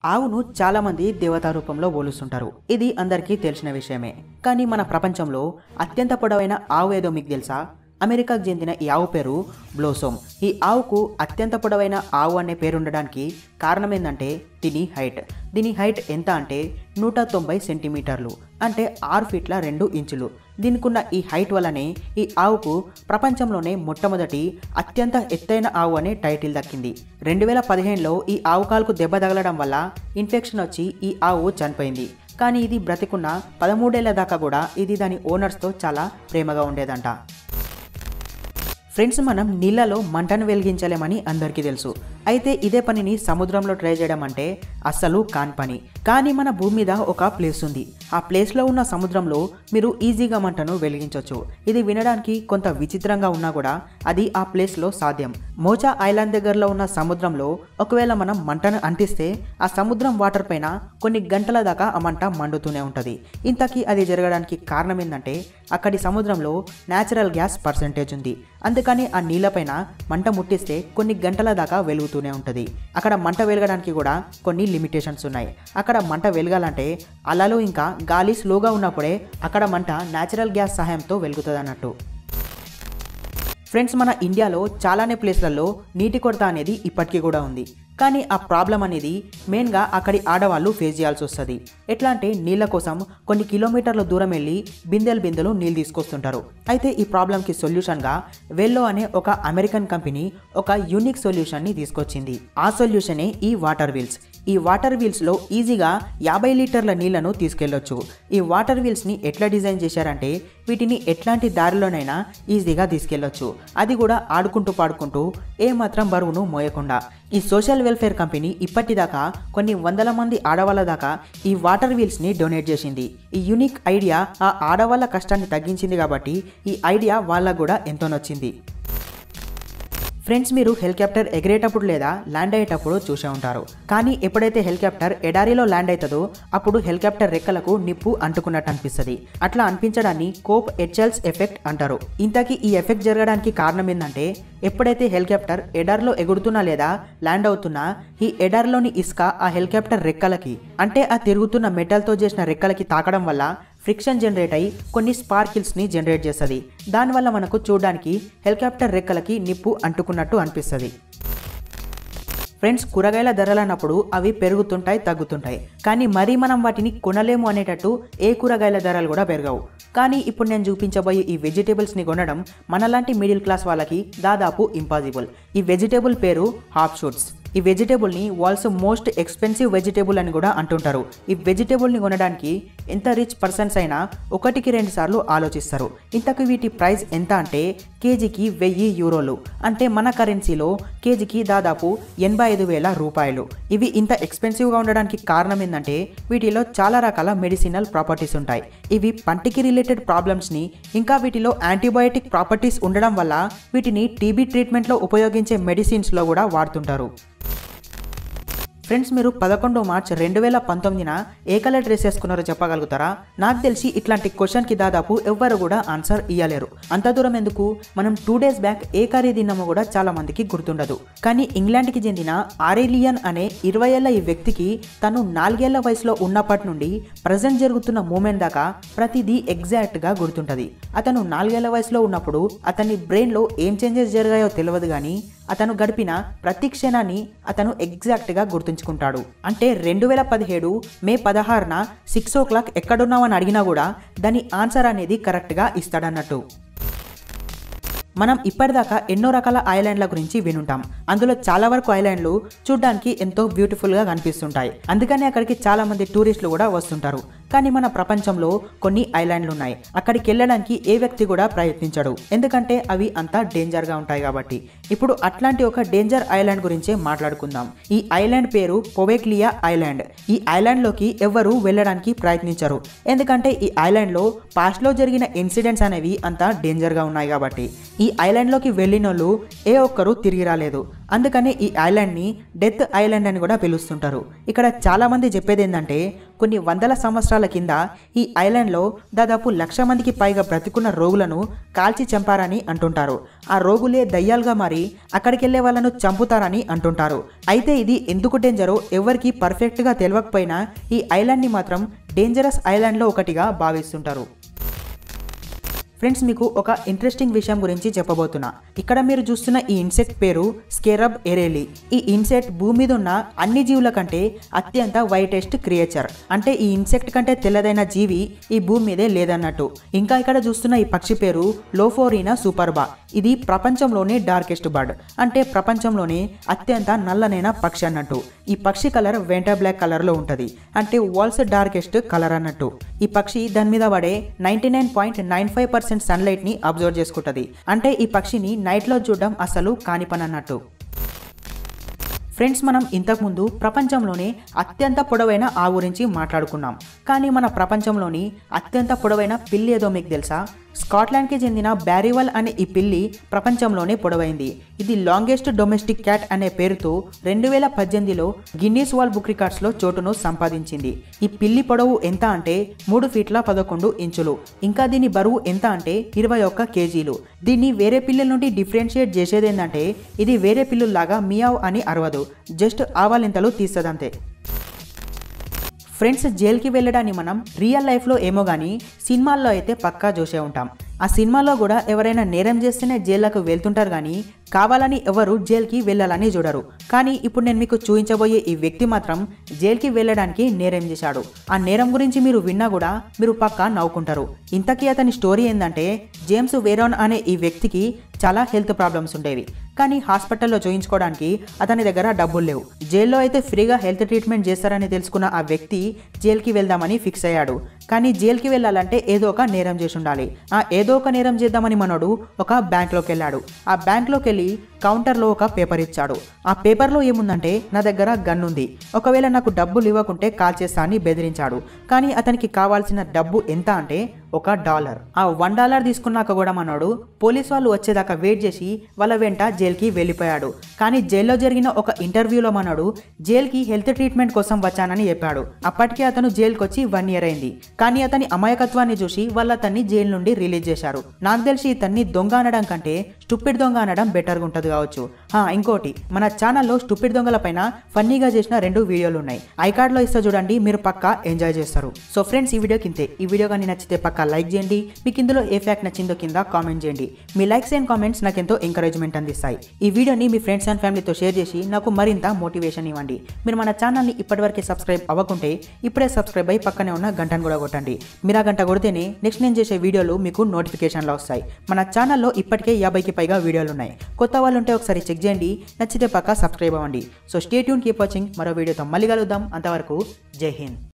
ఆవును చాలామంది దేవతా రూపంలో పోలుస్తుంటారు ఇది అందరికీ తెలిసిన విషయమే కానీ మన ప్రపంచంలో అత్యంత పొడవైన ఆవు ఏదో మీకు తెలుసా అమెరికాకు చెందిన ఈ ఆవు పేరు బ్లోసోమ్ ఈ ఆవుకు అత్యంత పొడవైన ఆవు అనే పేరు ఉండడానికి కారణం ఏంటంటే దీని హైట్ దీని హైట్ ఎంత అంటే నూట తొంభై సెంటీమీటర్లు అంటే ఆరు ఫీట్ల రెండు ఇంచులు దీనికున్న ఈ హైట్ వల్లనే ఈ ఆవుకు ప్రపంచంలోనే మొట్టమొదటి అత్యంత ఎత్తైన ఆవు అనే టైటిల్ దక్కింది రెండు వేల పదిహేనులో ఈ ఆవు కాలుకు దెబ్బ తగలడం వల్ల ఇన్ఫెక్షన్ వచ్చి ఈ ఆవు చనిపోయింది కానీ ఇది బ్రతికున్న పదమూడేళ్ల దాకా కూడా ఇది దాని ఓనర్స్తో చాలా ప్రేమగా ఉండేదంట ఫ్రెండ్స్ మనం నీళ్ళలో మంటను వెలిగించలేమని అందరికీ తెలుసు అయితే ఇదే పనిని సముద్రంలో ట్రై చేయడం అంటే అస్సలు కాని పని కానీ మన భూమి మీద ఒక ప్లేస్ ఉంది ఆ ప్లేస్లో ఉన్న సముద్రంలో మీరు ఈజీగా మంటను వెలిగించవచ్చు ఇది వినడానికి కొంత విచిత్రంగా ఉన్నా కూడా అది ఆ ప్లేస్లో సాధ్యం మోచా ఐలాండ్ దగ్గరలో ఉన్న సముద్రంలో ఒకవేళ మనం మంటను అంటిస్తే ఆ సముద్రం వాటర్ పైన కొన్ని గంటల దాకా ఆ మంట మండుతూనే ఉంటుంది ఇంతకీ అది జరగడానికి కారణం ఏంటంటే అక్కడి సముద్రంలో న్యాచురల్ గ్యాస్ పర్సంటేజ్ ఉంది అందుకని ఆ నీళ్ళపైన మంట ముట్టిస్తే కొన్ని గంటల దాకా వెలుగుతూనే ఉంటుంది అక్కడ మంట వెలగడానికి కూడా కొన్ని లిమిటేషన్స్ ఉన్నాయి అక్కడ మంట వెలగాలంటే అలలు ఇంకా గాలి స్లోగా ఉన్నప్పుడే అక్కడ మంట న్యాచురల్ గ్యాస్ సహాయంతో వెలుగుతుంది అన్నట్టు ఫ్రెండ్స్ మన ఇండియాలో చాలానే ప్లేస్లలో నీటి కొరత అనేది ఇప్పటికీ కూడా ఉంది కానీ ఆ ప్రాబ్లం అనేది మెయిన్గా అక్కడి ఆడవాళ్ళు ఫేస్ చేయాల్సి వస్తుంది ఎట్లా అంటే నీళ్ళ కోసం కొన్ని కిలోమీటర్ల దూరం వెళ్ళి బిందెలు బిందెలు నీళ్ళు తీసుకొస్తుంటారు అయితే ఈ ప్రాబ్లంకి సొల్యూషన్గా వెల్లో అనే ఒక అమెరికన్ కంపెనీ ఒక యూనిక్ సొల్యూషన్ని తీసుకొచ్చింది ఆ సొల్యూషనే ఈ వాటర్ వీల్స్ ఈ వాటర్ వీల్స్లో ఈజీగా యాభై లీటర్ల నీళ్లను తీసుకెళ్లొచ్చు ఈ వాటర్ వీల్స్ని ఎట్లా డిజైన్ చేశారంటే వీటిని ఎట్లాంటి దారిలోనైనా ఈజీగా తీసుకెళ్లొచ్చు అది కూడా ఆడుకుంటూ పాడుకుంటూ ఏమాత్రం బరువును మోయకుండా ఈ సోషల్ వెల్ఫేర్ కంపెనీ ఇప్పటిదాకా కొన్ని వందల మంది ఆడవాళ్ళ దాకా ఈ వాటర్ వీల్స్ని డొనేట్ చేసింది ఈ యూనిక్ ఐడియా ఆ ఆడవాళ్ళ కష్టాన్ని తగ్గించింది కాబట్టి ఈ ఐడియా వాళ్ళకు కూడా ఎంతో నచ్చింది ఫ్రెండ్స్ మీరు హెలికాప్టర్ ఎగిరేటప్పుడు లేదా ల్యాండ్ అయ్యేటప్పుడు చూసే ఉంటారు కానీ ఎప్పుడైతే హెలికాప్టర్ ఎడారిలో ల్యాండ్ అవుతుందో అప్పుడు హెలికాప్టర్ రెక్కలకు నిప్పు అంటుకున్నట్టు అనిపిస్తుంది అట్లా అనిపించడాన్ని కోప్ హెచ్ఎల్స్ ఎఫెక్ట్ అంటారు ఇంతకీ ఈ ఎఫెక్ట్ జరగడానికి కారణం ఏంటంటే ఎప్పుడైతే హెలికాప్టర్ ఎడార్లో ఎగురుతున్నా లేదా ల్యాండ్ అవుతున్నా ఈ ఎడార్లోని ఇసుక ఆ హెలికాప్టర్ రెక్కలకి అంటే ఆ తిరుగుతున్న మెటల్తో చేసిన రెక్కలకి తాకడం వల్ల ఫ్రిక్షన్ జనరేట్ అయ్యి కొన్ని స్పార్కిల్స్ని జనరేట్ చేస్తుంది దానివల్ల మనకు చూడడానికి హెలికాప్టర్ రెక్కలకి నిప్పు అంటుకున్నట్టు అనిపిస్తుంది ఫ్రెండ్స్ కూరగాయల ధరలు అన్నప్పుడు అవి పెరుగుతుంటాయి తగ్గుతుంటాయి కానీ మరీ మనం వాటిని కొనలేము అనేటట్టు ఏ కూరగాయల ధరలు కూడా పెరగవు కానీ ఇప్పుడు నేను చూపించబోయే ఈ వెజిటేబుల్స్ని కొనడం మనలాంటి మిడిల్ క్లాస్ వాళ్ళకి దాదాపు ఇంపాసిబుల్ ఈ వెజిటేబుల్ పేరు హాఫ్ షూట్స్ ఈ వెజిటేబుల్ని వాల్స్ మోస్ట్ ఎక్స్పెన్సివ్ వెజిటేబుల్ అని కూడా అంటుంటారు ఈ వెజిటేబుల్ని కొనడానికి ఎంత రిచ్ పర్సన్స్ అయినా ఒకటికి రెండు సార్లు ఆలోచిస్తారు ఇంతకు వీటి ప్రైస్ ఎంత అంటే కేజీకి వెయ్యి యూరోలు అంటే మన కరెన్సీలో కేజీకి దాదాపు ఎనభై ఐదు వేల రూపాయలు ఇవి ఇంత ఎక్స్పెన్సివ్గా ఉండడానికి కారణం ఏంటంటే వీటిలో చాలా రకాల మెడిసినల్ ప్రాపర్టీస్ ఉంటాయి ఇవి పంటికి రిలేటెడ్ ప్రాబ్లమ్స్ని ఇంకా వీటిలో యాంటీబయోటిక్ ప్రాపర్టీస్ ఉండడం వల్ల వీటిని టీబీ ట్రీట్మెంట్లో ఉపయోగించే మెడిసిన్స్లో కూడా వాడుతుంటారు ఫ్రెండ్స్ మీరు పదకొండు మార్చ్ రెండు వేల పంతొమ్మిదిన ఏ కలర్ డ్రెస్ వేసుకున్నారో చెప్పగలుగుతారా నాకు తెలిసి ఇట్లాంటి క్వశ్చన్కి దాదాపు ఎవ్వరు కూడా ఆన్సర్ ఇవ్వలేరు అంత దూరం ఎందుకు మనం టూ డేస్ బ్యాక్ ఏ కర్రీ తిన్నామో కూడా చాలా మందికి గుర్తుండదు కానీ ఇంగ్లాండ్కి చెందిన ఆరేలియన్ అనే ఇరవై ఏళ్ల ఈ వ్యక్తికి తను నాలుగేళ్ల వయసులో ఉన్నప్పటి నుండి ప్రజెంట్ జరుగుతున్న మూమెంట్ దాకా ప్రతిదీ ఎగ్జాక్ట్గా గుర్తుంటుంది అతను నాలుగేళ్ల వయసులో ఉన్నప్పుడు అతని బ్రెయిన్లో ఏం చేంజెస్ జరిగాయో తెలియదు కానీ అతను గడిపిన ప్రతి క్షణాన్ని అతను ఎగ్జాక్ట్గా గుర్తుంచుకుంటాడు అంటే రెండు వేల పదిహేడు మే పదహారున సిక్స్ ఓ క్లాక్ ఎక్కడున్నామని అడిగినా కూడా దాని ఆన్సర్ అనేది కరెక్ట్గా ఇస్తాడన్నట్టు మనం ఇప్పటిదాకా ఎన్నో రకాల ఐలాండ్ల గురించి వినుంటాం అందులో చాలా వరకు ఐలాండ్లు చూడ్డానికి ఎంతో బ్యూటిఫుల్గా కనిపిస్తుంటాయి అందుకని అక్కడికి చాలా మంది టూరిస్టులు కూడా వస్తుంటారు కానీ మన ప్రపంచంలో కొన్ని ఐలాండ్లు ఉన్నాయి అక్కడికి వెళ్ళడానికి ఏ వ్యక్తి కూడా ప్రయత్నించడు ఎందుకంటే అవి అంతా డేంజర్గా ఉంటాయి కాబట్టి ఇప్పుడు అట్లాంటి ఒక డేంజర్ ఐలాండ్ గురించే మాట్లాడుకుందాం ఈ ఐలాండ్ పేరు పొవేక్లియా ఐలాండ్ ఈ ఐలాండ్లోకి ఎవరు వెళ్ళడానికి ప్రయత్నించరు ఎందుకంటే ఈ ఐలాండ్లో పాస్ట్లో జరిగిన ఇన్సిడెంట్స్ అనేవి అంతా డేంజర్గా ఉన్నాయి కాబట్టి ఈ ఐలాండ్లోకి వెళ్ళిన వాళ్ళు ఏ ఒక్కరు తిరిగి రాలేదు అందుకనే ఈ ఐలాండ్ని డెత్ ఐలాండ్ అని కూడా పిలుస్తుంటారు ఇక్కడ చాలామంది చెప్పేది ఏంటంటే కొన్ని వందల సంవత్సరాల కింద ఈ ఐలాండ్లో దాదాపు లక్ష మందికి పైగా బ్రతికున్న రోగులను కాల్చి చంపారని అంటుంటారు ఆ రోగులే దయ్యాలుగా మారి అక్కడికి వెళ్ళే వాళ్ళను చంపుతారని అంటుంటారు అయితే ఇది ఎందుకు డేంజరో ఎవరికి పర్ఫెక్ట్గా తెలియకపోయినా ఈ ఐలాండ్ని మాత్రం డేంజరస్ ఐలాండ్లో ఒకటిగా భావిస్తుంటారు ఫ్రెండ్స్ మీకు ఒక ఇంట్రెస్టింగ్ విషయం గురించి చెప్పబోతున్నా ఇక్కడ మీరు చూస్తున్న ఈ ఇన్సెక్ట్ పేరు స్కేరబ్ ఎరేలి ఈ ఇన్సెక్ట్ భూమి మీద ఉన్న అన్ని జీవుల కంటే అత్యంత వైటెస్ట్ క్రియేచర్ అంటే ఈ ఇన్సెక్ట్ కంటే తెల్లదైన జీవి ఈ భూమి మీదే లేదన్నట్టు ఇంకా ఇక్కడ చూస్తున్న ఈ పక్షి పేరు లోఫోరీనా సూపర్బా ఇది ప్రపంచంలోనే డార్కెస్ట్ బర్డ్ అంటే ప్రపంచంలోనే అత్యంత నల్లనైన పక్షి అన్నట్టు ఈ పక్షి కలర్ వెంట బ్లాక్ కలర్లో ఉంటుంది అంటే వాల్స్ డార్కెస్ట్ కలర్ అన్నట్టు ఈ పక్షి దాని మీద పడే ninety nine point nine five percent సన్లైట్ని అబ్జర్వ్ చేసుకుంటుంది అంటే ఈ పక్షిని నైట్లో చూడడం అసలు కాని పని అన్నట్టు ఫ్రెండ్స్ మనం ఇంతకుముందు ప్రపంచంలోనే అత్యంత పొడవైన ఆ గురించి మాట్లాడుకున్నాం కానీ మన ప్రపంచంలోని అత్యంత పొడవైన పిల్లి ఏదో మీకు తెలుసా స్కాట్లాండ్కి చెందిన బ్యారివల్ అనే ఈ పిల్లి ప్రపంచంలోనే పొడవైంది ఇది లాంగెస్ట్ డొమెస్టిక్ క్యాట్ అనే పేరుతో రెండు వేల పద్దెనిమిదిలో గిన్నీస్ వాల్ బుక్ రికార్డ్స్లో చోటును సంపాదించింది ఈ పిల్లి పొడవు ఎంత అంటే మూడు ఫీట్ల పదకొండు ఇంచులు ఇంకా దీని బరువు ఎంత అంటే ఇరవై ఒక్క కేజీలు దీన్ని వేరే పిల్లల నుండి డిఫరెన్షియేట్ చేసేది ఏంటంటే ఇది వేరే పిల్లుల్లాగా మియావ్ అని అరవదు జస్ట్ ఆవాలింతలు తీస్తుందంతే ఫ్రెండ్స్ జైలుకి వెళ్ళడాన్ని మనం రియల్ లైఫ్లో ఏమో కానీ సినిమాల్లో అయితే పక్కా చూసే ఉంటాం ఆ సినిమాలో కూడా ఎవరైనా నేరం చేస్తేనే జైల్లోకి వెళ్తుంటారు కానీ కావాలని ఎవరు జైలుకి వెళ్ళాలని చూడరు కానీ ఇప్పుడు నేను మీకు చూపించబోయే ఈ వ్యక్తి మాత్రం జైలుకి వెళ్ళడానికి నేరం చేశాడు ఆ నేరం గురించి మీరు విన్నా కూడా మీరు పక్కా నవ్వుకుంటారు ఇంతకీ అతని స్టోరీ ఏంటంటే జేమ్స్ వేరోన్ అనే ఈ వ్యక్తికి చాలా హెల్త్ ప్రాబ్లమ్స్ ఉండేవి కానీ హాస్పిటల్లో చూయించుకోవడానికి అతని దగ్గర డబ్బులు లేవు జైల్లో అయితే ఫ్రీగా హెల్త్ ట్రీట్మెంట్ చేస్తారని తెలుసుకున్న ఆ వ్యక్తి జైలుకి వెళ్దామని ఫిక్స్ అయ్యాడు కానీ జైలుకి వెళ్ళాలంటే ఏదో ఒక నేరం చేసి ఉండాలి ఆ ఏదో ఒక నేరం చేద్దామని మనోడు ఒక బ్యాంక్లోకి వెళ్ళాడు ఆ బ్యాంక్లోకి వెళ్ళి కౌంటర్లో ఒక పేపర్ ఇచ్చాడు ఆ పేపర్లో ఏముందంటే నా దగ్గర గన్ ఉంది ఒకవేళ నాకు డబ్బులు ఇవ్వకుంటే కాల్ చేస్తా అని బెదిరించాడు కానీ అతనికి కావాల్సిన డబ్బు ఎంత అంటే ఒక డాలర్ ఆ వన్ డాలర్ తీసుకున్నాక కూడా మనోడు పోలీస్ వాళ్ళు వచ్చేదాకా వెయిట్ చేసి వాళ్ళ వెంట జైలుకి వెళ్ళిపోయాడు కానీ జైల్లో జరిగిన ఒక ఇంటర్వ్యూలో మనోడు జైలుకి హెల్త్ ట్రీట్మెంట్ కోసం వచ్చానని చెప్పాడు అప్పటికే అతను జైలుకి వచ్చి వన్ ఇయర్ అయింది కానీ అతని అమాయకత్వాన్ని చూసి వాళ్ళు అతన్ని జైలు నుండి రిలీజ్ చేశారు నాకు తెలిసి ఇతన్ని దొంగ అనడం కంటే స్టూపిడ్ దొంగ అనడం బెటర్గా ఉంటుంది కావచ్చు హా, ఇంకోటి మన ఛానల్లో స్టూపిడ్ దొంగల పైన ఫన్నీగా చేసిన రెండు వీడియోలు ఉన్నాయి ఐకార్డ్లో ఇస్తే చూడండి మీరు పక్కా ఎంజాయ్ చేస్తారు సో ఫ్రెండ్స్ ఈ వీడియో కింతే ఈ వీడియో కానీ నచ్చితే పక్కా లైక్ చేయండి మీకు ఇందులో ఏ ఫ్యాక్ట్ నచ్చిందో కింద కామెంట్ చేయండి మీ లైక్స్ అండ్ కామెంట్స్ నాకు ఎంతో ఎంకరేజ్మెంట్ అందిస్తాయి ఈ వీడియోని మీ ఫ్రెండ్స్ అండ్ ఫ్యామిలీతో షేర్ చేసి నాకు మరింత మోటివేషన్ ఇవ్వండి మీరు మన ఛానల్ని ఇప్పటివరకు సబ్స్క్రైబ్ అవ్వకుంటే ఇప్పుడే సబ్స్క్రైబ్ అయ్యి పక్కనే ఉన్న గంటను కూడా కొట్టండి మీరు ఆ గంట కొడితేనే నెక్స్ట్ నేను చేసే వీడియోలు మీకు నోటిఫికేషన్లో వస్తాయి మన ఛానల్లో ఇప్పటికే యాభైకి పైగా వీడియోలు ఉన్నాయి కొత్త వాళ్ళు ఉంటే ఒకసారి చెక్ చేయండి నచ్చితే పక్కా సబ్స్క్రైబ్ అవ్వండి so stay tuned keep watching మరో వీడియోతో మళ్ళీ కలుద్దాం అంతవరకు జై హింద్